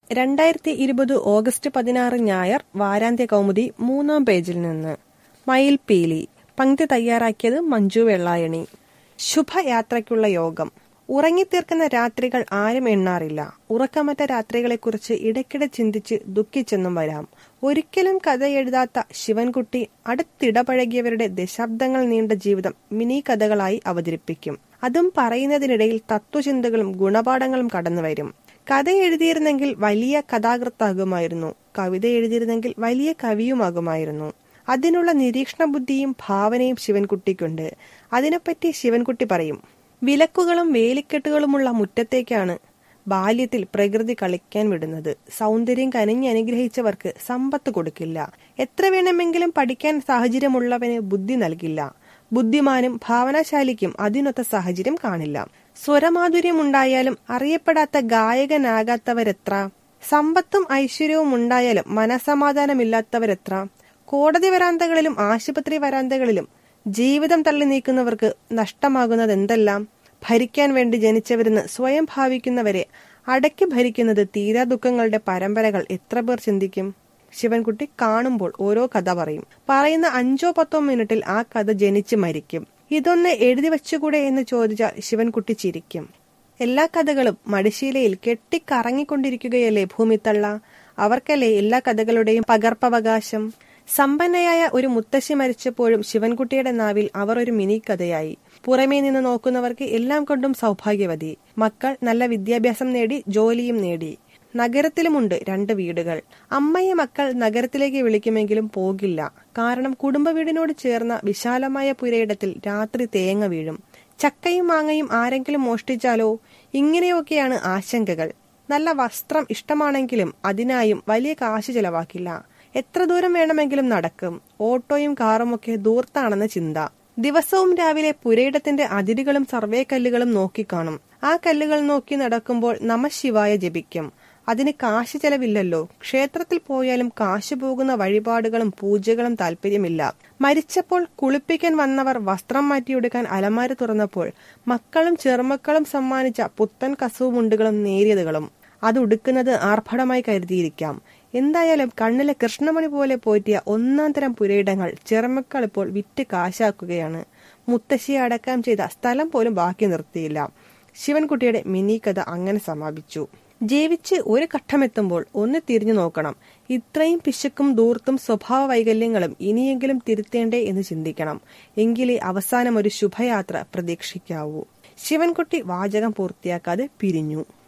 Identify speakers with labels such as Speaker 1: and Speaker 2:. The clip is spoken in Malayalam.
Speaker 1: രണ്ടായിരത്തി ഇരുപത് ഓഗസ്റ്റ് പതിനാറ് ഞായർ വാരാന്ത്യ കൗമുദി മൂന്നാം പേജിൽ നിന്ന് മയിൽപീലി പങ്ക്തി തയ്യാറാക്കിയത് മഞ്ജു വെള്ളായണി ശുഭയാത്രയ്ക്കുള്ള യോഗം ഉറങ്ങിത്തീർക്കുന്ന രാത്രികൾ ആരും എണ്ണാറില്ല ഉറക്കമറ്റ രാത്രികളെക്കുറിച്ച് ഇടയ്ക്കിടെ ചിന്തിച്ച് ദുഃഖിച്ചെന്നും വരാം ഒരിക്കലും കഥ എഴുതാത്ത ശിവൻകുട്ടി അടുത്തിടപഴകിയവരുടെ ദശാബ്ദങ്ങൾ നീണ്ട ജീവിതം മിനി കഥകളായി അവതരിപ്പിക്കും അതും പറയുന്നതിനിടയിൽ തത്വചിന്തകളും ഗുണപാഠങ്ങളും കടന്നുവരും കഥ എഴുതിയിരുന്നെങ്കിൽ വലിയ കഥാകൃത്താകുമായിരുന്നു കവിത എഴുതിയിരുന്നെങ്കിൽ വലിയ കവിയുമാകുമായിരുന്നു അതിനുള്ള നിരീക്ഷണ ബുദ്ധിയും ഭാവനയും ശിവൻകുട്ടിക്കുണ്ട് അതിനെപ്പറ്റി ശിവൻകുട്ടി പറയും വിലക്കുകളും വേലിക്കെട്ടുകളുമുള്ള മുറ്റത്തേക്കാണ് ബാല്യത്തിൽ പ്രകൃതി കളിക്കാൻ വിടുന്നത് സൗന്ദര്യം കനിഞ്ഞ് അനുഗ്രഹിച്ചവർക്ക് സമ്പത്ത് കൊടുക്കില്ല എത്ര വേണമെങ്കിലും പഠിക്കാൻ സാഹചര്യമുള്ളവന് ബുദ്ധി നൽകില്ല ബുദ്ധിമാനും ഭാവനാശാലിക്കും അതിനൊത്ത സാഹചര്യം കാണില്ല സ്വരമാധുര്യമുണ്ടായാലും അറിയപ്പെടാത്ത ഗായകനാകാത്തവരെത്ര സമ്പത്തും ഐശ്വര്യവും ഉണ്ടായാലും മനസമാധാനമില്ലാത്തവരെത്ര കോടതി വരാന്തകളിലും ആശുപത്രി വരാന്തകളിലും ജീവിതം തള്ളി നീക്കുന്നവർക്ക് നഷ്ടമാകുന്നത് എന്തെല്ലാം ഭരിക്കാൻ വേണ്ടി ജനിച്ചവരെന്ന് സ്വയം ഭാവിക്കുന്നവരെ അടക്കി ഭരിക്കുന്നത് തീരാ ദുഃഖങ്ങളുടെ പരമ്പരകൾ എത്ര പേർ ചിന്തിക്കും ശിവൻകുട്ടി കാണുമ്പോൾ ഓരോ കഥ പറയും പറയുന്ന അഞ്ചോ പത്തോ മിനിറ്റിൽ ആ കഥ ജനിച്ച് മരിക്കും ഇതൊന്ന് എഴുതി വെച്ചുകൂടെ എന്ന് ചോദിച്ചാൽ ശിവൻകുട്ടി ചിരിക്കും എല്ലാ കഥകളും മടിശീലയിൽ കെട്ടിക്കറങ്ങിക്കൊണ്ടിരിക്കുകയല്ലേ ഭൂമിത്തള്ള അവർക്കല്ലേ എല്ലാ കഥകളുടെയും പകർപ്പവകാശം സമ്പന്നയായ ഒരു മുത്തശ്ശി മരിച്ചപ്പോഴും ശിവൻകുട്ടിയുടെ നാവിൽ അവർ ഒരു മിനി കഥയായി പുറമേ നിന്ന് നോക്കുന്നവർക്ക് എല്ലാം കൊണ്ടും സൗഭാഗ്യവതി മക്കൾ നല്ല വിദ്യാഭ്യാസം നേടി ജോലിയും നേടി നഗരത്തിലുമുണ്ട് രണ്ട് വീടുകൾ അമ്മയെ മക്കൾ നഗരത്തിലേക്ക് വിളിക്കുമെങ്കിലും പോകില്ല കാരണം കുടുംബ വീടിനോട് ചേർന്ന വിശാലമായ പുരയിടത്തിൽ രാത്രി തേങ്ങ വീഴും ചക്കയും മാങ്ങയും ആരെങ്കിലും മോഷ്ടിച്ചാലോ ഇങ്ങനെയൊക്കെയാണ് ആശങ്കകൾ നല്ല വസ്ത്രം ഇഷ്ടമാണെങ്കിലും അതിനായും വലിയ കാശ് ചെലവാക്കില്ല എത്ര ദൂരം വേണമെങ്കിലും നടക്കും ഓട്ടോയും കാറുമൊക്കെ ദൂർത്താണെന്ന ചിന്ത ദിവസവും രാവിലെ പുരയിടത്തിന്റെ അതിരുകളും സർവേ കല്ലുകളും നോക്കിക്കാണും ആ കല്ലുകൾ നോക്കി നടക്കുമ്പോൾ നമശിവായ ജപിക്കും അതിന് കാശ് ചെലവില്ലല്ലോ ക്ഷേത്രത്തിൽ പോയാലും കാശ് പോകുന്ന വഴിപാടുകളും പൂജകളും താല്പര്യമില്ല മരിച്ചപ്പോൾ കുളിപ്പിക്കാൻ വന്നവർ വസ്ത്രം മാറ്റിയെടുക്കാൻ അലമാര തുറന്നപ്പോൾ മക്കളും ചെറുമക്കളും സമ്മാനിച്ച പുത്തൻ കസവുമുണ്ടുകളും നേരിയതുകളും അത് ഉടുക്കുന്നത് ആർഭടമായി കരുതിയിരിക്കാം എന്തായാലും കണ്ണിലെ കൃഷ്ണമണി പോലെ പോറ്റിയ ഒന്നാം തരം പുരയിടങ്ങൾ ചെറുമക്കൾ ഇപ്പോൾ വിറ്റ് കാശാക്കുകയാണ് മുത്തശ്ശിയെ അടക്കം ചെയ്ത സ്ഥലം പോലും ബാക്കി നിർത്തിയില്ല ശിവൻകുട്ടിയുടെ മിനി കഥ അങ്ങനെ സമാപിച്ചു ജീവിച്ച് ഒരു ഘട്ടമെത്തുമ്പോൾ ഒന്ന് തിരിഞ്ഞു നോക്കണം ഇത്രയും പിശുക്കും ദൂർത്തും സ്വഭാവ വൈകല്യങ്ങളും ഇനിയെങ്കിലും തിരുത്തേണ്ടേ എന്ന് ചിന്തിക്കണം എങ്കിലേ അവസാനം ഒരു ശുഭയാത്ര പ്രതീക്ഷിക്കാവൂ ശിവൻകുട്ടി വാചകം പൂർത്തിയാക്കാതെ പിരിഞ്ഞു